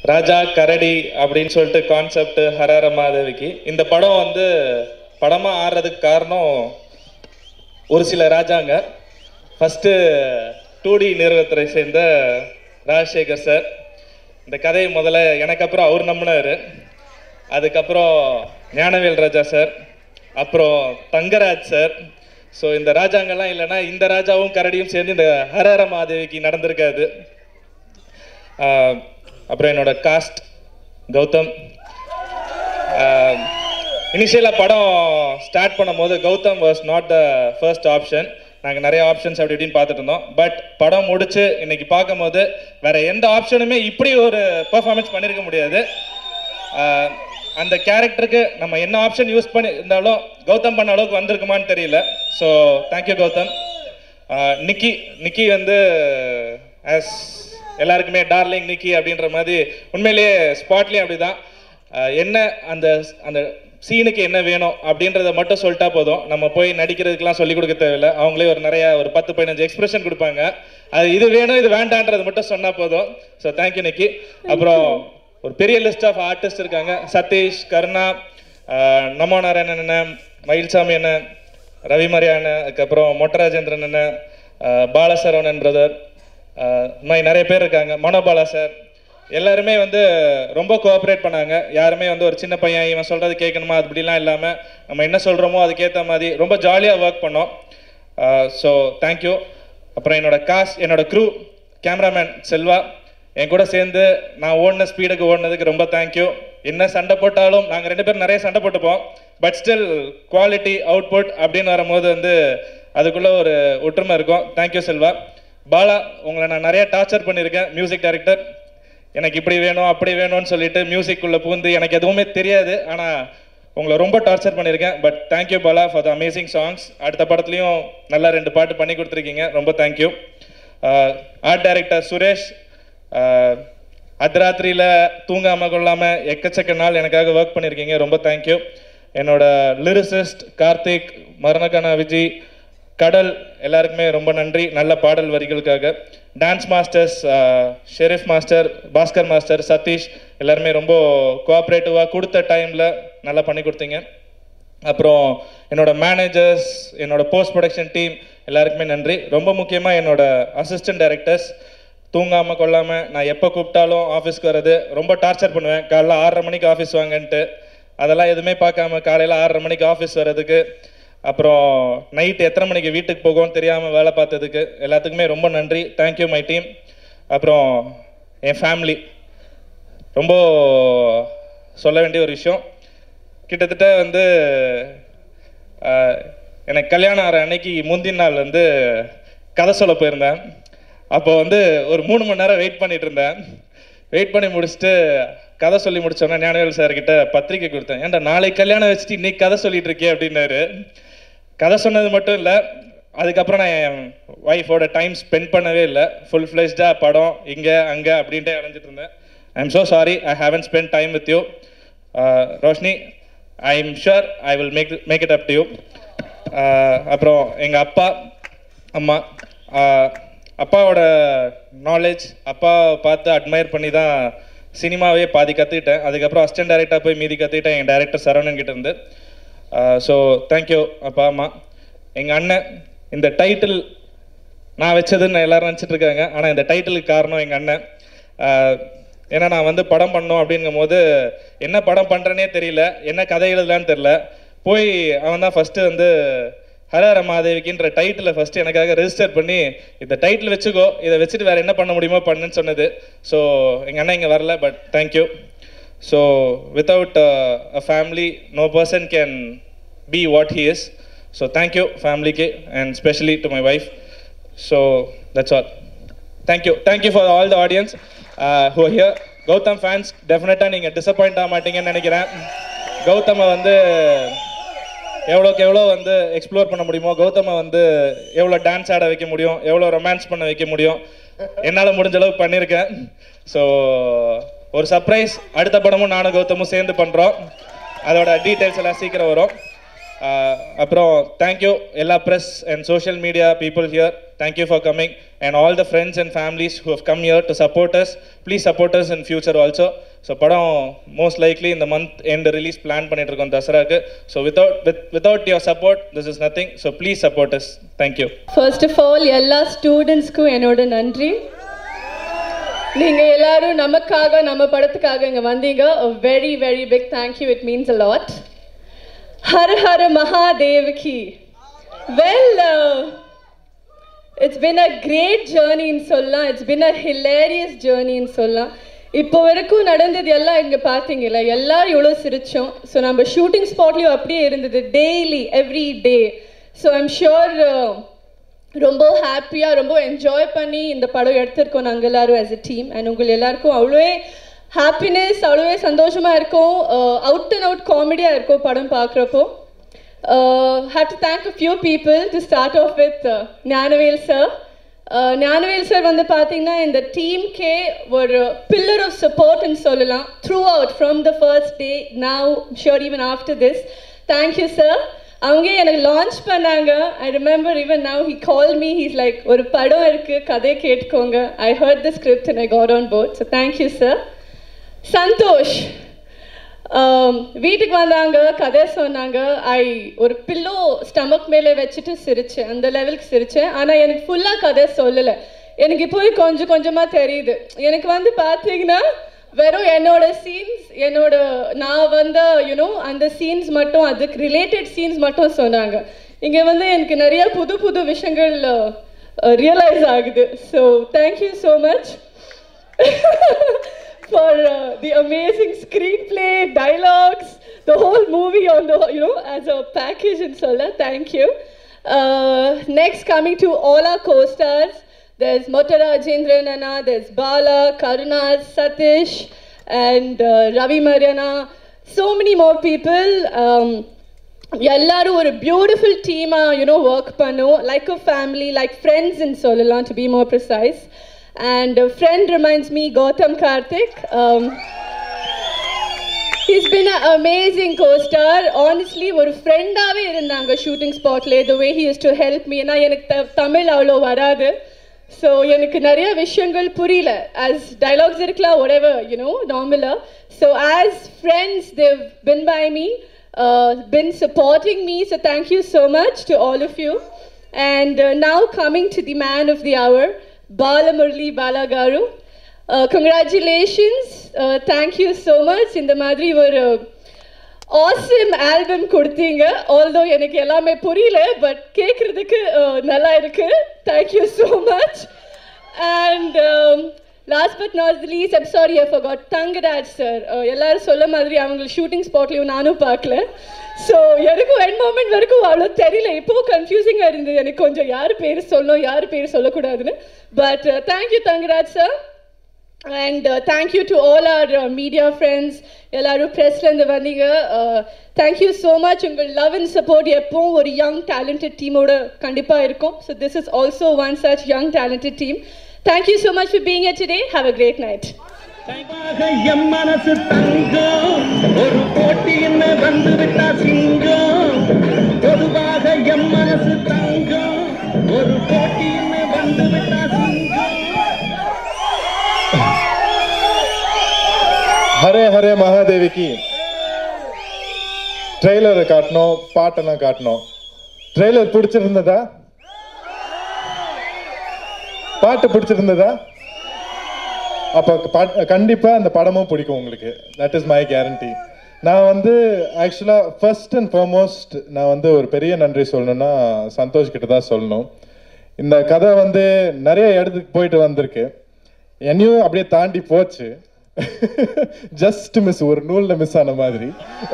ராஜா கரடி அப்படின்னு சொல்லிட்டு கான்செப்ட் ஹரஹர மாதவிக்கு இந்த படம் வந்து படமாக ஆடுறதுக்கு காரணம் ஒரு சில ராஜாங்க ஃபஸ்ட்டு டூ டி நிறுவனத்தை சேர்ந்த ராஜசேகர் சார் இந்த கதையை முதல்ல எனக்கு அப்புறம் அவர் நம்பினார் அதுக்கப்புறம் ஞானவேல் ராஜா சார் அப்புறம் தங்கராஜ் சார் ஸோ இந்த ராஜாங்கெல்லாம் இல்லைன்னா இந்த ராஜாவும் கரடியும் சேர்ந்து இந்த ஹரஹர மாதேவிக்கு நடந்திருக்காது ஆஹ் அப்புறம் என்னோட காஸ்ட் கௌதம் இனிஷியலாக படம் ஸ்டார்ட் பண்ணும்போது Gautham was not the first option நாங்கள் நிறைய ஆப்ஷன்ஸ் அப்படி இப்படின்னு பார்த்துட்டு இருந்தோம் பட் படம் முடிச்சு இன்னைக்கு பார்க்கும்போது வேற எந்த ஆப்ஷனுமே இப்படி ஒரு பெர்ஃபார்மன்ஸ் பண்ணியிருக்க முடியாது ஆஹ் அந்த கேரக்டருக்கு நம்ம என்ன ஆப்ஷன் யூஸ் பண்ணி இருந்தாலும் கௌதம் பண்ண அளவுக்கு வந்திருக்குமான்னு தெரியல so thank you Gautham ah Nikki Nikki வந்து ஆஸ் எல்லாருக்குமே டார்லிங் நிக்கி அப்படின்ற மாதிரி உண்மையிலேயே ஸ்பாட்லேயும் அப்படிதான் ஆஹ் என்ன அந்த அந்த சீனுக்கு என்ன வேணும் அப்படின்றத மட்டும் சொல்லிட்டா போதும் நம்ம போய் நடிக்கிறதுக்கெல்லாம் சொல்லிக் கொடுக்க தேவையில்ல அவங்களே ஒரு நிறைய ஒரு பத்து பதினஞ்சு எக்ஸ்பிரஷன் கொடுப்பாங்க அது இது வேணும் இது வேண்டான்றது மட்டும் சொன்னா போதும் ஸோ தேங்க்யூ நிக்கி அப்புறம் ஒரு பெரிய லிஸ்ட் ஆஃப் ஆர்டிஸ்ட் இருக்காங்க சதீஷ் கருணா ஆஹ் நமோ நாராயணன் அண்ணன் மயில்சாமி அண்ணன் ரவிமரியா அண்ணன் அதுக்கப்புறம் மொட்டராஜேந்திரன் அண்ணன் ஆஹ் பாலசரவணன் பிரதர் இந்த மாதிரி நிறைய பேர் இருக்காங்க மனோபாலா சார் எல்லாருமே வந்து ரொம்ப கோஆப்ரேட் பண்ணாங்க யாருமே வந்து ஒரு சின்ன பையன் இவன் சொல்றது கேட்கணுமா அது இப்படிலாம் இல்லாமல் நம்ம என்ன சொல்கிறோமோ அதுக்கேற்ற மாதிரி ரொம்ப ஜாலியாக ஒர்க் பண்ணோம் ஸோ தேங்க்யூ அப்புறம் என்னோட காஸ் என்னோட க்ரூ கேமராமேன் செல்வா என் கூட சேர்ந்து நான் ஓடின ஸ்பீடுக்கு ஓடினதுக்கு ரொம்ப தேங்க்யூ என்ன சண்டை போட்டாலும் நாங்கள் ரெண்டு பேரும் நிறைய சண்டை போட்டுப்போம் பட் ஸ்டில் குவாலிட்டி அவுட்புட் அப்படின்னு வரும்போது வந்து அதுக்குள்ள ஒரு ஒற்றுமை இருக்கும் தேங்க்யூ செல்வா பாலா உங்களை நான் நிறைய டார்ச்சர் பண்ணியிருக்கேன் மியூசிக் டைரக்டர் எனக்கு இப்படி வேணும் அப்படி வேணும்னு சொல்லிட்டு மியூசிக்குள்ளே பூந்து எனக்கு எதுவுமே தெரியாது ஆனால் உங்களை ரொம்ப டார்ச்சர் பண்ணியிருக்கேன் but thank you Bala for the amazing songs அடுத்த படத்துலையும் நல்லா ரெண்டு பாட்டு பண்ணி கொடுத்துருக்கீங்க ரொம்ப thank you art director Suresh ah அர்த்தராத்திரியில் தூங்காமல் கொள்ளாமல் எக்கச்சக்க நாள் எனக்காக ஒர்க் பண்ணியிருக்கீங்க ரொம்ப தேங்க்யூ என்னோட லிரிசிஸ்ட் கார்த்திக் மரணகனா விஜி கடல் எல்லாருக்குமே ரொம்ப நன்றி நல்ல பாடல் வரிகளுக்காக dance masters Sherif master Bhaskar master Satish எல்லாருமே ரொம்ப கோஆப்ரேட்டிவாக கொடுத்த டைமில் நல்லா பண்ணி கொடுத்தீங்க அப்புறம் என்னோட மேனேஜர்ஸ் என்னோட போஸ்ட் ப்ரொடக்ஷன் டீம் எல்லாருக்குமே நன்றி ரொம்ப முக்கியமாக என்னோட அசிஸ்டன்ட் டைரக்டர்ஸ் தூங்காமல் கொள்ளாமல் நான் எப்போ கூப்பிட்டாலும் ஆஃபீஸ்க்கு வர்றது ரொம்ப டார்ச்சர் பண்ணுவேன் காலைல ஆறரை மணிக்கு ஆஃபீஸ் வாங்கன்ட்டு அதெல்லாம் எதுவுமே பார்க்காம காலையில் ஆறரை மணிக்கு ஆஃபீஸ் வர்றதுக்கு அப்புறம் நைட் எத்தனை மணிக்கு வீட்டுக்கு போகும்னு தெரியாமல் வேலை பார்த்ததுக்கு எல்லாத்துக்குமே ரொம்ப நன்றி தேங்க்யூ மை டீம் அப்புறம் என் ஃபேமிலி ரொம்ப சொல்ல வேண்டிய ஒரு விஷயம் கிட்டத்தட்ட வந்து ஆஹ், எனக்கு கல்யாணம் ஆகிற அன்னைக்கு முந்தின நாள் வந்து கதை சொல்ல போயிருந்தேன் அப்போ வந்து ஒரு மூணு மணி நேரம் வெயிட் பண்ணிட்டு இருந்தேன் வெயிட் பண்ணி முடிச்சுட்டு கதை சொல்லி முடிச்சோன்னே ஞானவேல் சார் கிட்ட பத்திரிக்கை கொடுத்தேன் ஏன்டா நாளைக்கு கல்யாணம் வச்சுட்டு இன்னைக்கு கதை சொல்லிட்டு இருக்கே அப்படின்னாரு கதை சொன்னது மட்டும் இல்லை அதுக்கப்புறம் நான் என் ஒய்ஃபோட டைம் ஸ்பெண்ட் பண்ணவே இல்லை ஃபுல் ஃப்ளெஷ்டாக படம் இங்கே அங்கே அப்படின்ட்டு அலைஞ்சிட்டு இருந்தேன் I am so sorry I haven't spend time with you Roshini I am sure I will make make it up to you அப்புறம் எங்கள் அப்பா அம்மா ஆஹ், அப்பாவோட நாலேஜ் அப்பா பார்த்து அட்மையர் பண்ணி தான் சினிமாவே பாதி கற்றுக்கிட்டேன் அதுக்கப்புறம் அசிஸ்டன்ட் டைரக்டராக போய் மீதி கற்றுக்கிட்டேன் எங்கள் டைரக்டர் சரவணன் கிட்ட இருந்து ஸோ தேங்க்யூ அப்பா அம்மா எங்கள் அண்ணன் இந்த டைட்டில் நான் வச்சதுன்னு எல்லாரும் நினச்சிட்டு இருக்காங்க ஆனால் இந்த டைட்டிலுக்கு காரணம் எங்கள் அண்ணன் ஆஹ் ஏன்னா நான் வந்து படம் பண்ணோம் அப்படிங்கும் போது என்ன படம் பண்ணுறேனே தெரியல என்ன கதை எழுதலான்னு தெரியல போய் அவன் தான் ஃபஸ்ட்டு வந்து ஹரஹர மாதேவிக்குன்ற டைட்டிலை ஃபஸ்ட்டு எனக்காக ரெஜிஸ்டர் பண்ணி இந்த டைட்டில் வச்சுக்கோ இதை வச்சுட்டு வேறு என்ன பண்ண முடியுமோ பண்ணுன்னு சொன்னது ஸோ எங்கள் அண்ணன் இங்கே வரல but thank you so without a family no person can be what he is so thank you ஃபேமிலிக்கு and specially to my wife so that's all thank you thank you for all the audience who here Gautham fans டெஃபினட்டாக நீங்கள் disappoint ஆக மாட்டீங்கன்னு நினைக்கிறேன் கௌதமை வந்து எவ்வளோக்கு எவ்வளோ வந்து எக்ஸ்ப்ளோர் பண்ண முடியுமோ கௌதமை வந்து எவ்வளோ டான்ஸ் ஆட வைக்க முடியும் எவ்வளோ ரொமான்ஸ் பண்ண வைக்க முடியும் என்னால் முடிஞ்ச அளவுக்கு பண்ணியிருக்கேன் ஸோ ஒரு சர்ப்ரைஸ் அடுத்த படமும் நானும் கௌதமும் சேர்ந்து பண்ணுறோம் அதோட டீட்டெயில்ஸ் எல்லாம் சீக்கிரம் வரும் அப்புறம் தேங்க்யூ எல்லா press and social media people here thank you for coming and all the friends and families who have come here to support us please support us in future also so படம் most likely இந்த month end release plan பண்ணிட்டு இருக்கோம் தசராக்கு so without with without your support this is nothing so please support us thank you first of all எல்லா ஸ்டூடெண்ட்ஸ்க்கும் என்னோட நன்றி நீங்க எல்லாரும் நமக்காக நம்ம படத்துக்காக இங்க வந்தீங்க very very big thank you it means a lot Hara Hara Mahadevaki well it's been a great ஜேர்னின்னு சொல்லலாம் இட்ஸ் பின் அ ஹிலேரியஸ் ஜேர்னின்னு சொல்லலாம் இப்போ வரைக்கும் நடந்தது எல்லாம் இங்கே பார்த்தீங்கல்ல எல்லாரும் எவ்வளோ சிரிச்சோம் ஸோ நம்ம ஷூட்டிங் ஸ்பாட்லேயும் அப்படியே இருந்தது daily every day so I'm sure ரொம்ப ஹாப்பியாக ரொம்ப என்ஜாய் பண்ணி இந்த படம் எடுத்திருக்கோம் நாங்கள் எல்லாரும் ஆஸ் எ டீம் அண்ட் உங்கள் எல்லாருக்கும் அவ்வளோவே ஹாப்பினஸ் அவ்வளோவே சந்தோஷமாக இருக்கும் அவுட் அண்ட் அவுட் காமெடியாக இருக்கும் படம் பார்க்குறப்போ have to thank a few people to start off with Gnanavel sir Gnanavel sir வந்து பார்த்தீங்கன்னா இந்த டீம்க்கே ஒரு பில்லர் ஆஃப் சப்போர்ட்னு சொல்லலாம் throughout from the first day now sure even after this thank you sir அவங்க எனக்கு லான்ச் பண்ணாங்க I remember even now he call me he's like ஒரு படம் இருக்குது கதையை கேட்டுக்கோங்க I heard the script and I got on board so thank you sir Santhosh வீட்டுக்கு வந்தாங்க கதை சொன்னாங்க ஐ ஒரு பில்லோ ஸ்டமக் மேலே வச்சுட்டு சிரிச்சேன் அந்த லெவலுக்கு சிரிச்சேன் ஆனால் எனக்கு ஃபுல்லாக கதை சொல்லலை எனக்கு இப்போ கொஞ்சம் கொஞ்சமாக தெரியுது எனக்கு வந்து பார்த்தீங்கன்னா வெறும் என்னோட சீன்ஸ் என்னோட நான் வந்த யூனோ அந்த சீன்ஸ் மட்டும் அதுக்கு ரிலேட்டட் சீன்ஸ் மட்டும் சொன்னாங்க இங்கே வந்து எனக்கு நிறைய புது புது விஷயங்கள் ரியலைஸ் ஆகுது so thank you so much for uh, the amazing screenplay, dialogues, the whole movie on the, you know, as a package in Sola. Thank you. Uh, next, coming to all our co-stars, there's Motara Jindra Nana, there's Bala, Karunaz, Satish, and uh, Ravi Mariana. So many more people. Um, எல்லாரும் ஒரு beautiful டீமாக you know work பண்ணோம் like a family like ஃப்ரெண்ட்ஸ்ன்னு சொல்லலாம் to be more precise and a friend reminds me Gautam Karthik. Um, he's been an amazing co-star. Honestly, ஒரு ஃப்ரெண்டாகவே இருந்தாங்க shooting ஸ்பாட்ல the way he used to help me ஏன்னா எனக்கு த தமிழ் அவ்வளோ வராது ஸோ எனக்கு நிறைய விஷயங்கள் புரியல ஆஸ் டைலாக்ஸ் இருக்கலாம் whatever you know நார்மலாக so as friends they've been by me been supporting me so thank you so much to all of you and uh, now coming to the man of the hour Balamurli Balagaru. Uh, congratulations. Uh, thank you so much. இந்த மாதிரி ஒரு awesome album கொடுத்தீங்க although எனக்கு எல்லாமே புரியல but கேட்குறதுக்கு நல்லா இருக்கு thank you so much and last but not least I'm sorry I forgot Thangaraj sir எல்லாரும் சொல்ல மாதிரி அவங்க ஷூட்டிங் ஸ்பாட்லையும் நானும் பார்க்கல ஸோ எனக்கும் என் மூமெண்ட் வரைக்கும் அவ்வளோ தெரியல இப்போ கன்ஃபியூசிங்காக இருந்தது எனக்கு கொஞ்சம் யார் பேர் சொல்லணும் யார் பேர் சொல்லக்கூடாதுன்னு but thank you Thangaraj sir and thank you to all our media friends எல்லாரும் ப்ரெஸ்லேருந்து வந்தீங்க தேங்க்யூ ஸோ மச் உங்கள் லவ் அண்ட் சப்போர்ட் எப்பவும் ஒரு யங் டேலண்டட் டீமோட கண்டிப்பாக இருக்கும் so this is also one such young talented team thank you so much for being today have a great night எம் மனசு தங்கம் ஒரு போட்டின்னு வந்து விட்டா சிங்கம் பொதுவாக எம் மனசு தங்கம் ஒரு போட்டின்னு வந்து விட்டா சிங்கம் ஹரே ஹரே மகாதேவிக்கு ட்ரெய்லரை காட்டணும் பாட்டெல்லாம் காட்டணும் ட்ரெய்லர் பிடிச்சிருந்ததா பாட்டு பிடிச்சிருந்ததா அப்போ பாட் கண்டிப்பாக அந்த படமும் பிடிக்கும் உங்களுக்கு தட் இஸ் மை கேரண்டி நான் வந்து ஆக்சுவலாக ஃபர்ஸ்ட் அண்ட் ஃபார்மோஸ்ட் நான் வந்து ஒரு பெரிய நன்றி சொல்லணும்னா சந்தோஷ் கிட்ட தான் சொல்லணும் இந்த கதை வந்து நிறைய இடத்துக்கு போயிட்டு வந்திருக்கு என்னையும் அப்படியே தாண்டி போச்சு ஜஸ்ட் மிஸ் ஒரு நூலில் மிஸ் ஆன மாதிரி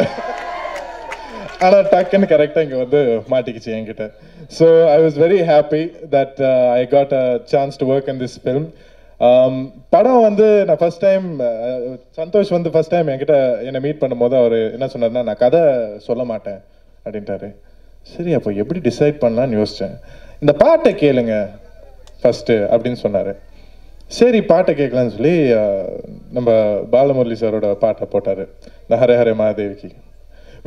ஆனால் டக்குன்னு கரெக்டாக இங்கே வந்து மாட்டிக்கிச்சு என்கிட்ட so I was very happy that I got a chance to work in this film படம் வந்து நான் ஃபர்ஸ்ட் டைம் சந்தோஷ் வந்து ஃபர்ஸ்ட் டைம் என்கிட்ட என்னை மீட் பண்ணும்போது அவர் என்ன சொன்னார்னா நான் கதை சொல்ல மாட்டேன் அப்படின்ட்டாரு சரி அப்போ எப்படி டிசைட் பண்ணலான்னு யோசித்தேன் இந்த பாட்டை கேளுங்க ஃபஸ்ட்டு அப்படின்னு சொன்னார் சரி பாட்டை கேட்கலான்னு சொல்லி அஹ், நம்ம பாலமுரளி சாரோட பாட்டை போட்டார் இந்த ஹரே ஹரே மகாதேவிக்கு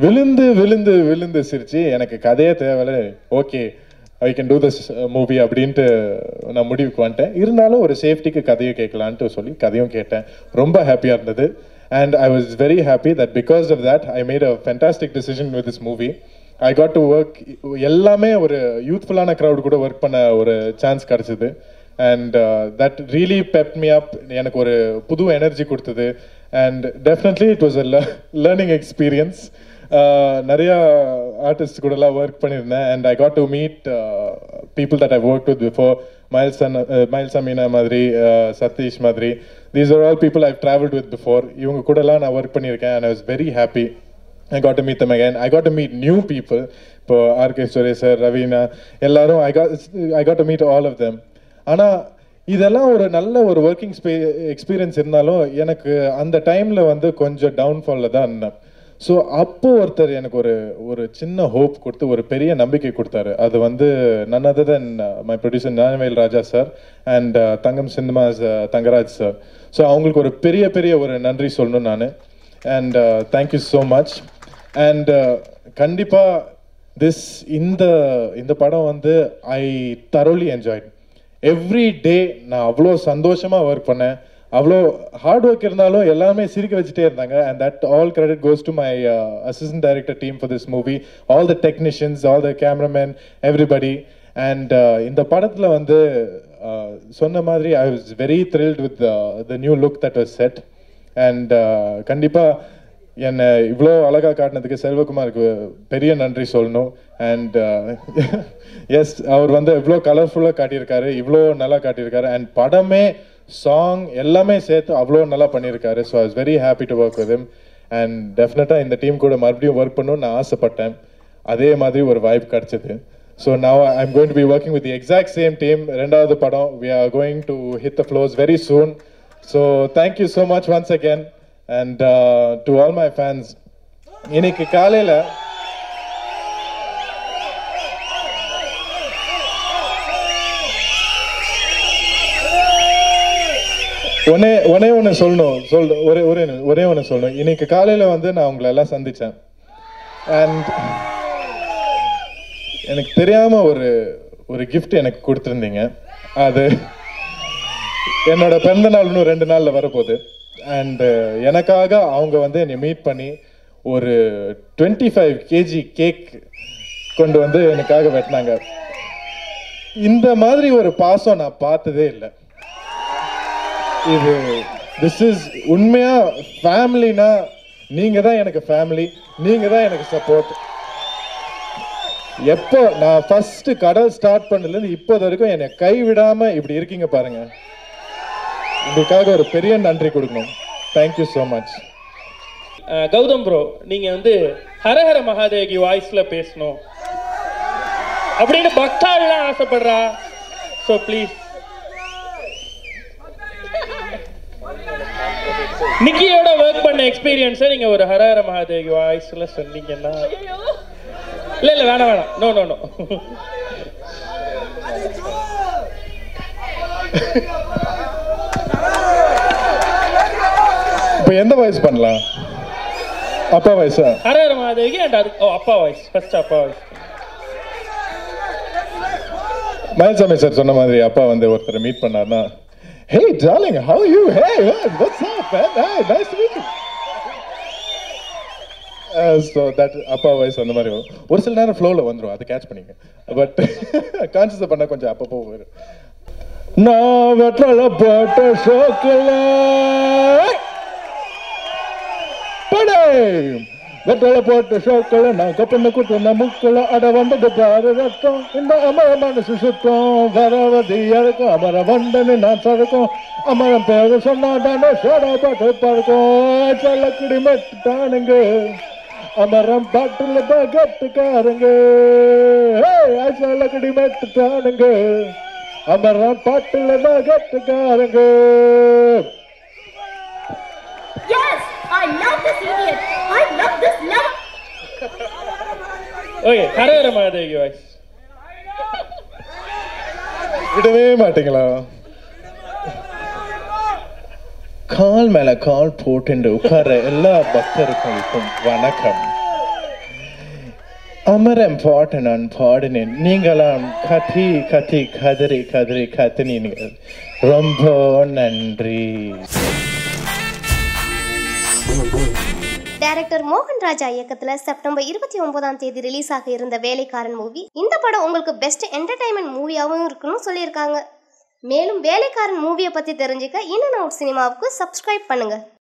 விழுந்து விழுந்து விழுந்து சிரிச்சு எனக்கு கதையே தேவையில்ல okay I can do this movie அப்படின்ட்டு நான் முடிவுக்கு வந்துட்டேன் இருந்தாலும் ஒரு சேஃப்டிக்கு கதையும் கேட்கலான்ட்டு சொல்லி கதையும் கேட்டேன் ரொம்ப ஹாப்பியாக இருந்தது and I was very happy that because of that I made a fantastic decision with this movie I got to work எல்லாமே ஒரு யூத்ஃபுல்லான க்ரௌட் கூட ஒர்க் பண்ண ஒரு சான்ஸ் கிடச்சிது and that really pep me up எனக்கு ஒரு புது எனர்ஜி கொடுத்தது and definitely it was a learning experience நிறைய ஆர்டிஸ்ட் கூடலாம் ஒர்க் பண்ணியிருந்தேன் and I got to meet people that I work with before மைல் சன் மைல் சமீனா மாதிரி சதீஷ் மாதிரி these are all people I've travelled with before இவங்க கூடலாம் நான் ஒர்க் பண்ணியிருக்கேன் and I was very happy I got to meet them again. I got to meet new people. இப்போ ஆர்கே சுரேஷ் சார் ரவீனா எல்லாரும் I got I got to meet all of them. ஆனால் இதெல்லாம் ஒரு நல்ல ஒரு ஒர்க்கிங் ஸ்பே எக்ஸ்பீரியன்ஸ் இருந்தாலும் எனக்கு அந்த டைமில் வந்து கொஞ்சம் டவுன்ஃபாலில் தான் இருந்தேன் ஸோ அப்போ ஒருத்தர் எனக்கு ஒரு ஒரு சின்ன ஹோப் கொடுத்து ஒரு பெரிய நம்பிக்கை கொடுத்தாரு அது வந்து none other than my producer Gnanavel Raja sir and Thangam cinema Thangaraj sir so அவங்களுக்கு ஒரு பெரிய பெரிய ஒரு நன்றி சொல்லணும் நான் அண்ட் தேங்க்யூ ஸோ மச் அண்ட் கண்டிப்பாக திஸ் இந்த இந்த படம் வந்து ஐ தரோலி என்ஜாய்ட் எவ்ரி டே நான் அவ்வளோ சந்தோஷமாக ஒர்க் பண்ணேன் அவ்வளோ ஹார்ட் ஒர்க் இருந்தாலும் எல்லாமே சிரிக்க வச்சுட்டே இருந்தாங்க and that all credit goes to my assistant director team for this movie all the technicians all the cameraman everybody and இந்த படத்தில் வந்து uh, சொன்ன மாதிரி I was very thrilled with the new look that was set and கண்டிப்பாக என்னை இவ்வளோ அழகாக காட்டினதுக்கு செல்வகுமாருக்கு பெரிய நன்றி சொல்லணும் அண்ட் எஸ் அவர் வந்து இவ்வளோ கலர்ஃபுல்லாக காட்டியிருக்காரு இவ்வளோ நல்லா காட்டியிருக்காரு அண்ட் படமே சாங் எல்லாமே சேர்த்து அவ்வளோ நல்லா பண்ணியிருக்காரு so I was very happy to work with and டெஃபினட்டாக இந்த டீம் கூட மறுபடியும் ஒர்க் பண்ணணும்னு நான் ஆசைப்பட்டேன் அதே மாதிரி ஒரு வாய்ப்பு கிடச்சிது so now I'm going to be working with exact same team ரெண்டாவது படம் we are going to hit the floors very soon so thank you so much once again and to all my fans இன்னைக்கு காலையில் ஒன்னே ஒன்னே ஒன்று சொல்லணும் சொல் ஒரே ஒரே ஒரே ஒன்று சொல்லணும் இன்னைக்கு காலையில் வந்து நான் உங்களை எல்லாம் சந்தித்தேன் அண்ட் எனக்கு தெரியாமல் ஒரு ஒரு gift எனக்கு கொடுத்துருந்தீங்க அது என்னோட பிறந்த நாள் இன்னும் ரெண்டு நாளில் வரப்போகுது அண்டு எனக்காக அவங்க வந்து என்னை மீட் பண்ணி ஒரு டுவெண்ட்டி ஃபைவ் கேஜி கேக் கொண்டு வந்து எனக்காக வெட்டினாங்க இந்த மாதிரி ஒரு பாசம் நான் பார்த்ததே இல்லை இது திஸ் இஸ் உண்மையா ஃபேமிலினா நீங்க தான் எனக்கு ஃபேமிலி நீங்க தான் எனக்கு சப்போர்ட் எப்போ நான் ஃபர்ஸ்ட் கடல் ஸ்டார்ட் பண்ணதுலேருந்து இப்போ வரைக்கும் என்னை கைவிடாம இப்படி இருக்கீங்க பாருங்க உங்களுக்காக ஒரு பெரிய நன்றி கொடுக்கணும் thank you so much ah Gautham bro நீங்க வந்து ஹரஹர மகாதேவி வாய்ஸ்ல பேசணும் அப்படின்னு பக்தாள்லாம் ஆசைப்படுறா ஸோ ப்ளீஸ் நிக்கியோட ஒர்க் பண்ண எக்ஸ்பீரியன்ஸை நீங்க ஒரு ஹரஹர மகாதேவி வாய்ஸ்ல சொன்னீங்கன்னா இல்ல இல்ல வேணாம் வேணாம் நோ நோ நோ இப்போ எந்த வாய்ஸ் பண்ணலாம் அப்பா வாய்ஸா ஹரஹர மகாதேவிக்கு அண்ட் அது ஓ அப்பா வாய்ஸ் ஃபர்ஸ்ட் அப்பா வாய்ஸ் மயில்சாமி சார் சொன்ன மாதிரி அப்பா வந்து ஒருத்தரை மீட் பண்ணார்னா hey darling how you hey what's up man nice to meet you so that அப்பா வாய்ஸ் அந்த மாதிரி வரும் ஒரு சில நேரம் ஃப்ளோவில் வந்துடும் அதை கேட்ச் பண்ணிங்க பட் கான்சியஸ் பண்ணால் கொஞ்சம் அப்பப்போ வரும் நான் வெற்றல போட்ட சோக்கில் படை வெத்தலை போட்டு ஷோக்கள் நான் கப்பன குத்துன முக்கள் அட வந்தது பாரு ரத்தம் இந்த அமர மனசு சுத்தம் வரவதி இருக்கும் அமர வண்டனு நான் சறுக்கும் அமரம் பேரு சொன்னாதானே சோடா பாட்டு பறக்கும் சொல்லக்குடி மெட்டானுங்க அமரம் பாட்டுல பகட்டுக்காரங்க சொல்லக்குடி மெட்டுட்டானுங்க அமரம் பாட்டுல பகட்டுக்காரங்க Yes, I love this idiot. I love this love. Okay Hara Hara Mahadevi voice விடவே மாட்டீங்களா கால் மேல கால் போட்டு உட்கார எல்லா பக்தருக்கும் வணக்கம் அமரம் பாட்டு நான் பாடினேன் நீங்களாம் கத்தி கத்தி கதறி கதறி கத்தினீர்கள் ரொம்ப நன்றி டைரக்டர் மோகன் ராஜா இயக்கத்துல செப்டம்பர் இருபத்தி ஒன்பதாம் தேதி ரிலீஸ் ஆக இருந்த வேலைக்காரன் மூவி இந்த படம் உங்களுக்கு பெஸ்ட் என்டர்டைன்மெண்ட் மூவியாகவும் இருக்குன்னு சொல்லியிருக்காங்க மேலும் வேலைக்காரன் மூவியை பத்தி தெரிஞ்சுக்க இன்னும் அவுட் சினிமாவுக்கு சப்ஸ்கிரைப் பண்ணுங்க